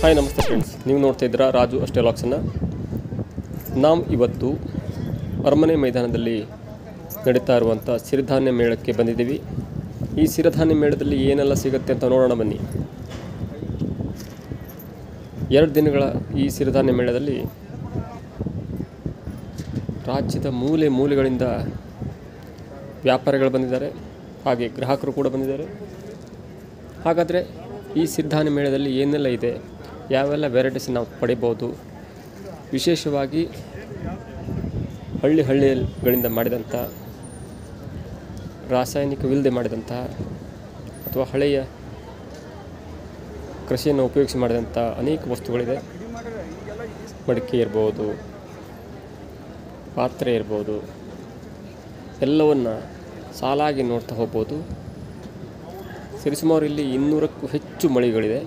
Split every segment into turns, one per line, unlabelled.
Hi ನಮಸ್ತೆ friends ನೀವು ನೋಡ್ತಾ ಇದ್ದೀರಾ ರಾಜು ಅಷ್ಟೆಲಾಕ್ಸನ್ನು ನಾವು ಇವತ್ತು ಅರಮನೆ ಮೈದಾನದಲ್ಲಿ ನಡೀತಾ ಇರುವಂಥ ಸಿರಿಧಾನ್ಯ ಮೇಳಕ್ಕೆ ಬಂದಿದ್ದೀವಿ ಈ ಸಿರಿಧಾನ್ಯ ಮೇಳದಲ್ಲಿ ಏನೆಲ್ಲ ಸಿಗುತ್ತೆ ಅಂತ ನೋಡೋಣ ಬನ್ನಿ ಎರಡು ದಿನಗಳ ಈ ಸಿರಿಧಾನ್ಯ ಮೇಳದಲ್ಲಿ ರಾಜ್ಯದ ಮೂಲೆ ಮೂಲೆಗಳಿಂದ ವ್ಯಾಪಾರಿಗಳು ಬಂದಿದ್ದಾರೆ ಹಾಗೆ ಗ್ರಾಹಕರು ಕೂಡ ಬಂದಿದ್ದಾರೆ ಹಾಗಾದರೆ ಈ ಸಿರಿಧಾನ್ಯ ಮೇಳದಲ್ಲಿ ಏನೆಲ್ಲ ಇದೆ ಯಾವೆಲ್ಲ ವೆರೈಟೀಸ್ ನಾವು ಪಡಿಬೋದು ವಿಶೇಷವಾಗಿ ಹಳ್ಳಿ ಹಳ್ಳಿಗಳಿಂದ ಮಾಡಿದಂಥ ರಾಸಾಯನಿಕವಿಲ್ಲದೆ ಮಾಡಿದಂತಹ ಅಥವಾ ಹಳೆಯ ಕೃಷಿಯನ್ನು ಉಪಯೋಗಿಸಿ ಮಾಡಿದಂಥ ಅನೇಕ ವಸ್ತುಗಳಿದೆ ಮಡಿಕೆ ಇರ್ಬೋದು ಪಾತ್ರೆ ಇರ್ಬೋದು ಎಲ್ಲವನ್ನು ಸಾಲಾಗಿ ನೋಡ್ತಾ ಹೋಗ್ಬೋದು ಸರಿಸುಮಾರು ಇಲ್ಲಿ ಇನ್ನೂರಕ್ಕೂ ಹೆಚ್ಚು ಮಳಿಗಳಿದೆ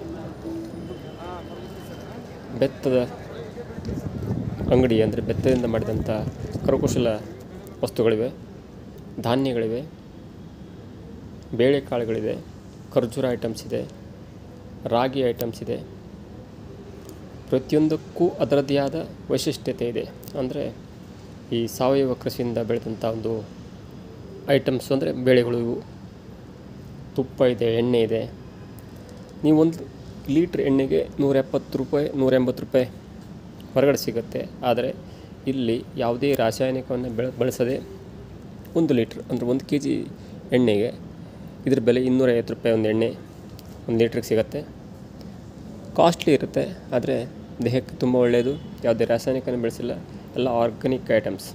ಬೆತ್ತದ ಅಂಗಡಿ ಅಂದರೆ ಬೆತ್ತದಿಂದ ಮಾಡಿದಂಥ ಕರಕುಶಲ ವಸ್ತುಗಳಿವೆ ಧಾನ್ಯಗಳಿವೆ ಬೇಳೆಕಾಳುಗಳಿದೆ ಖರ್ಜೂರ ಐಟಮ್ಸ್ ಇದೆ ರಾಗಿ ಐಟಮ್ಸ್ ಇದೆ ಪ್ರತಿಯೊಂದಕ್ಕೂ ಅದರದ್ದೇ ಆದ ವೈಶಿಷ್ಟ್ಯತೆ ಇದೆ ಅಂದರೆ ಈ ಸಾವಯವ ಕೃಷಿಯಿಂದ ಬೆಳೆದಂಥ ಒಂದು ಐಟಮ್ಸ್ ಅಂದರೆ ಬೇಳೆಗಳು ಇವು ತುಪ್ಪ ಇದೆ ಎಣ್ಣೆ ಇದೆ ನೀವು ಒಂದು ಲೀಟ್ರ್ ಎಣ್ಣೆಗೆ ನೂರ ಎಪ್ಪತ್ತು ರೂಪಾಯಿ ನೂರ ಎಂಬತ್ತು ರೂಪಾಯಿ ಹೊರಗಡೆ ಸಿಗುತ್ತೆ ಆದರೆ ಇಲ್ಲಿ ಯಾವುದೇ ರಾಸಾಯನಿಕವನ್ನು ಬೆಳೆ ಬಳಸದೆ ಒಂದು ಲೀಟ್ರ್ ಅಂದರೆ ಒಂದು ಕೆ ಜಿ ಎಣ್ಣೆಗೆ ಇದ್ರ ಬೆಲೆ ಇನ್ನೂರೈವತ್ತು ರೂಪಾಯಿ ಒಂದು ಎಣ್ಣೆ ಒಂದು ಲೀಟ್ರಿಗೆ ಸಿಗುತ್ತೆ ಕಾಸ್ಟ್ಲಿ ಇರುತ್ತೆ ಆದರೆ ದೇಹಕ್ಕೆ ತುಂಬ ಒಳ್ಳೆಯದು ಯಾವುದೇ ರಾಸಾಯನಿಕನ ಬೆಳೆಸಿಲ್ಲ ಎಲ್ಲ ಆರ್ಗಾನಿಕ್ ಐಟಮ್ಸ್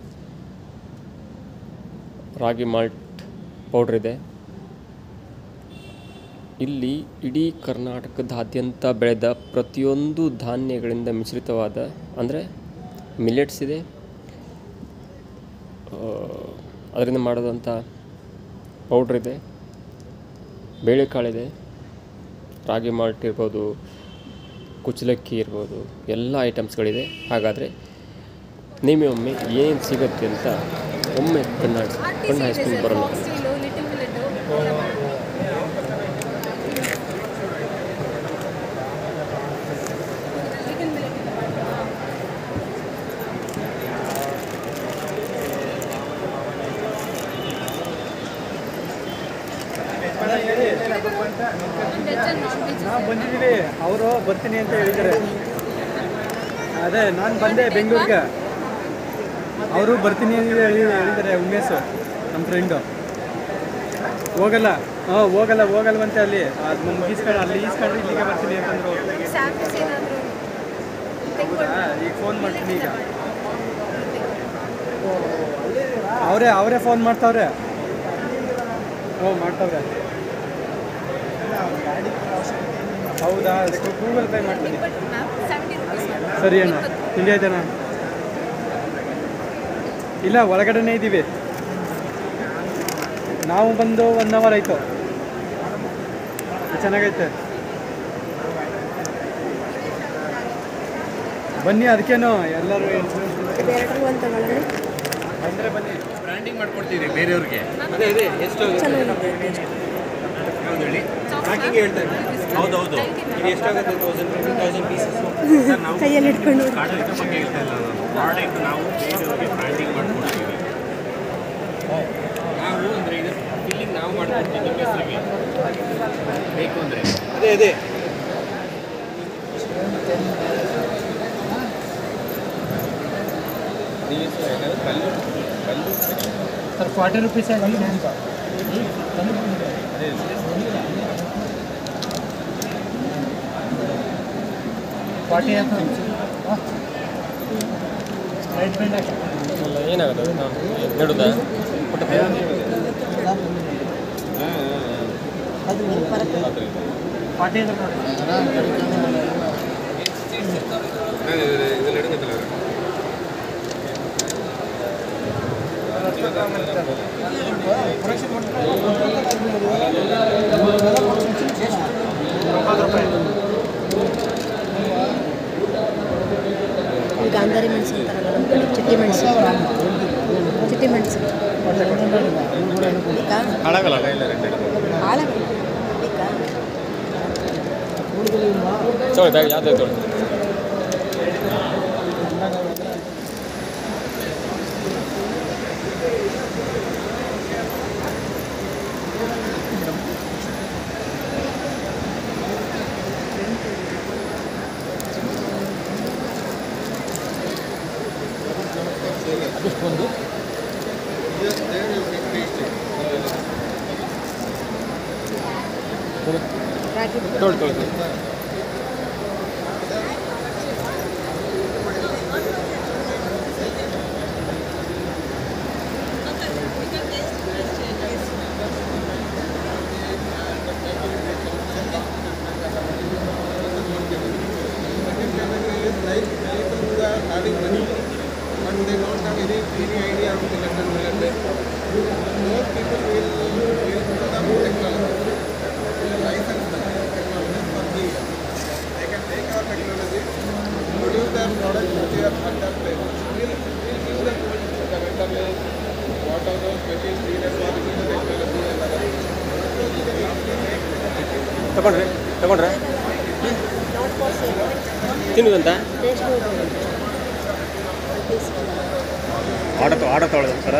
ರಾಗಿ ಮಾಲ್ಟ್ ಪೌಡ್ರ್ ಇದೆ ಇಲ್ಲಿ ಇಡೀ ಕರ್ನಾಟಕದಾದ್ಯಂತ ಬೆಳೆದ ಪ್ರತಿಯೊಂದು ಧಾನ್ಯಗಳಿಂದ ಮಿಶ್ರಿತವಾದ ಅಂದರೆ ಮಿಲೆಟ್ಸ್ ಇದೆ ಆ, ಅದರಿಂದ ಮಾಡೋದಂಥ ಪೌಡ್ರ್ ಇದೆ ಬೇಳೆಕಾಳಿದೆ ರಾಗಿ ಮಾಲ್ಟ್ ಇರ್ಬೋದು ಕುಚ್ಚಲಕ್ಕಿ ಇರ್ಬೋದು ಎಲ್ಲ ಐಟಮ್ಸ್ಗಳಿದೆ ಹಾಗಾದರೆ ನೀವೇ ಒಮ್ಮೆ ಏನು ಸಿಗುತ್ತೆ ಅಂತ ಒಮ್ಮೆ ಕಣ್ಣು ಕಣ್ಣು ಹಾಯಿಸ್ಕೊಂಡು ಬರೋಣ
ನಾವು ಬಂದಿದ್ದೀವಿ ಅವರು ಬರ್ತೀನಿ ಅಂತ ಹೇಳಿದ್ದಾರೆ ಅದೇ ನಾನು ಬಂದೆ ಬೆಂಗಳೂರಿಗೆ ಅವರು ಬರ್ತೀನಿ ಅಂತ ಹೇಳಿ ಹೇಳಿದ್ದಾರೆ ಉಮೇಶು ನಮ್ಮ ಫ್ರೆಂಡು ಹೋಗಲ್ಲ ಹಾಂ ಹೋಗಲ್ಲ ಹೋಗಲ್ವಂತೆ ಅಲ್ಲಿ ಅದು ಮುಗಿಸ್ಕೊಂಡು ಅಲ್ಲಿ ಈಸ್ಕೊಂಡು ಇಲ್ಲಿಗೆ ಬರ್ತೀನಿ ಅಂತಂದ್ರು ಹೌದಾ ಈಗ ಫೋನ್ ಮಾಡ್ತೀನಿ ಈಗ ಅವರೇ ಅವರೇ ಫೋನ್ ಮಾಡ್ತಾವ್ರೆ ಹ್ಞೂ ಮಾಡ್ತಾವ್ರೆ ಹೌದಾ ಅದಕ್ಕೆ ಗೂಗಲ್ ಪೇ ಮಾಡ್ತೀನಿ ಸರಿ ಅಣ್ಣ ತಿಂಡಿ ಆಯ್ತಣ್ಣ ಇಲ್ಲ ಒಳಗಡೆನೇ ಇದ್ದೀವಿ ನಾವು ಬಂದು ಒನ್ ಅವರ್ ಆಯಿತು ಚೆನ್ನಾಗೈತೆ ಬನ್ನಿ ಅದಕ್ಕೇನು ಎಲ್ಲರೂ ಬಂದರೆ ಬನ್ನಿ
ಬ್ರ್ಯಾಂಡಿಂಗ್ ಮಾಡ್ಕೊಡ್ತೀವಿ ಬೇರೆಯವ್ರಿಗೆ
ಅದೇ ಅದೇ ಎಷ್ಟು
ಯಾವ್ದು ಹೇಳಿ
ಪ್ಯಾಕಿಂಗ್ ಹೇಳ್ತಾ ಇದ್ದೀನಿ
ಹೌದೌದು
ಇದು ಎಷ್ಟಾಗುತ್ತೆ ತೌಸಂಡ್ ತೌಸಂಡ್ ಪೀಸಸ್
ಸರ್ ನಾವು
ಕೈಯಲ್ಲಿ ಇಟ್ಕೊಂಡು
ಕಾಡಳಿತ ಬಗ್ಗೆ ಹೇಳ್ತಾ ಇಲ್ಲ ನಾನು ಪ್ರಾಡಕ್ಟ್ ನಾವು ಬೇರೆಯವ್ರಿಗೆ ಬ್ರ್ಯಾಂಡಿಂಗ್ ಮಾಡ್ಕೊಡ್ತೀವಿ ನಾವು ಅಂದರೆ ಇದು ಫಿಲ್ಲಿಂಗ್ ನಾವು ಮಾಡ್ಕೊಡ್ತೀವಿ ನಿಮ್ಮ ಹೆಸರಿಗೆ ಬೇಕು ಅಂದರೆ
ಅದೇ ಅದೇ sir forty rupees forty right band ಹಾಕಿ
ಅಲ್ಲ ಏನಾಗೋದು ನಾವು ನೆಡುದಾ
ಫಾರ್ಟಿ
ಇದೆಲ್ಲ ಹಿಡಿದಿತ್ತಲ್ಲ
ಈ ಗಾಂಧಾರಿ ಮೆಣಸು ಅಂತಾರಲ್ಲ ನಮ್ಮ ಕಡೆ ಚಿಟ್ಟಿ ಮೆಣಸು ಚಿಟ್ಟಿ ಮೆಣಸು ಬೇಕಾ
ಹಾಳಾಗಲ್ಲ ಇಲ್ಲ ರೆಡ್
ಹಾಳಾಗಲ್ಲ ಬೇಕಾ
ತೊಗೊಳ್ಳಿ ಬ್ಯಾಗ್ ಯಾವುದೇ ತೊಗೊಳ್ಳಿ
ರಾಗಿ
ತೊಗೊಳ್ಳಿ ತೊಗೊಳ್ಳಿ
having money, but they don't have any, any idea of the London Millet. Those people will, will put up technology, will license the technology for three years. They can take our technology, produce their product which they are at that place. We'll, we'll give them the vendor list, what are those machines needed for the technology and other things. So we can easily make
ತಗೊಂಡ್ರೆ ತಗೊಂಡ್ರೆ
not for sale
ತಿನ್ನುದಂತ
taste
ಆಡ ಆಡ ತೊಗೊಳ್ಳೋದು ಸರ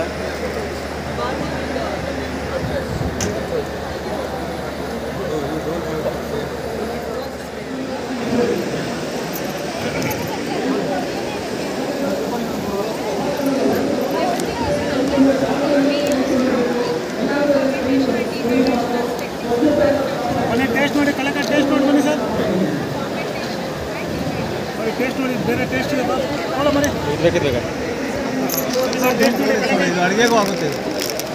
ಬನ್ನಿ taste ನೋಡಿ ಕಲಕ taste ನೋಡಿ ಬನ್ನಿ ಸರ್ ನೋಡಿ ಟೇಸ್ಟ್ ನೋಡಿ ಬೇರೆ ಟೇಸ್ಟ್ ಇದೆ ಬಾ ನೋಡ ಬನ್ನಿ
ಇದು ಬೇಕಿದ್ರೆ ಬೇಕಾ?
ಸರ್ ಟೇಸ್ಟ್ ನೋಡಿ ಕಲಕ
ಇದು ಅಡುಗೆಗೂ ಆಗುತ್ತೆ ಇದು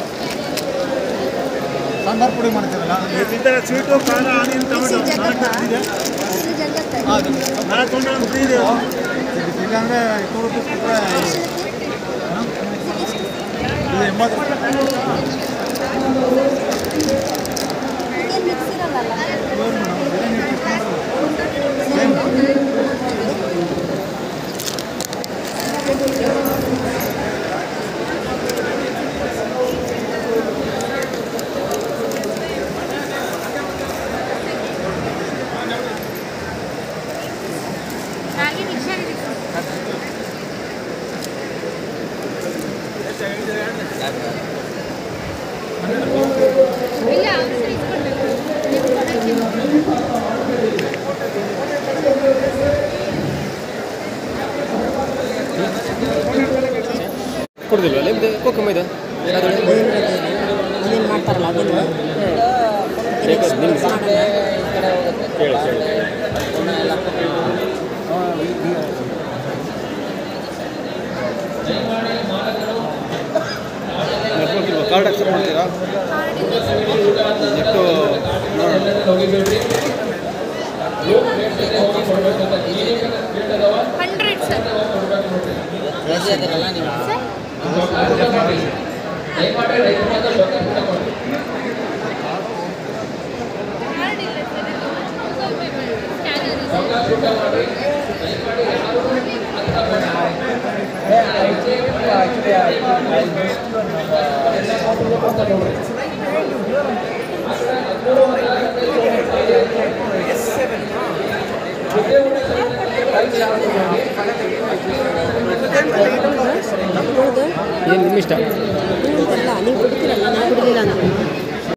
ಸಾಂಬಾರು ಪುಡಿ ಮಾಡ್ತೀರಲ್ಲ
ಇದ್ದರೆ ಸ್ವೀಟು ಖಾರ ಆನಿಯನ್ ಟೊಮೆಟೊ ನಾಲ್ಕು ಇದೆ ನಾಲ್ಕು ತೊಗೊಂಡ್ರೆ ಫ್ರೀ ಇದೆ
ಇಲ್ಲಾಂದರೆ ಟೂ ರುಪೀಸ್ ಕೊಟ್ಟರೆ ಇದು ಎಂಬತ್ತು ರೂಪಾಯಿ
ರಾಗಿ ಮಿಕ್ಸರ್ ಇದೆ ಇಲ್ಲ ಅವ್ರ ಹತ್ರ ಇಸ್ಕೊಳ್ಬೇಕು ನಿಮ್ಗೆ ಕೊಡೋಕ್ಕೆ
ಕೊಡುದಿಲ್ವ ನಿಮ್ದು ಕೋಕಮ್ಮ ಇದು
ಅದೇನು ಮಾಡ್ತಾರಲ್ಲ ಅದನ್ನು
ಬೇಕಾದ್ರೆ ನಿಮ್ಗೆ ಕೇಳಿ ಕೇಳಿ
ಕಾರ್ಡ್ ಅಕ್ಸೆಪ್ಟ್ ಮಾಡ್ತೀರಾ ನೆಟ್ಟು
ಹಂಡ್ರೆಡ್ ಸರ್ ಕಾರ್ಡ್ ಇಲ್ಲ ಸರ್ ಸ್ಕ್ಯಾನರ್ ಇದೆ
ಏನು ನಿಮ್ಮ ಇಷ್ಟ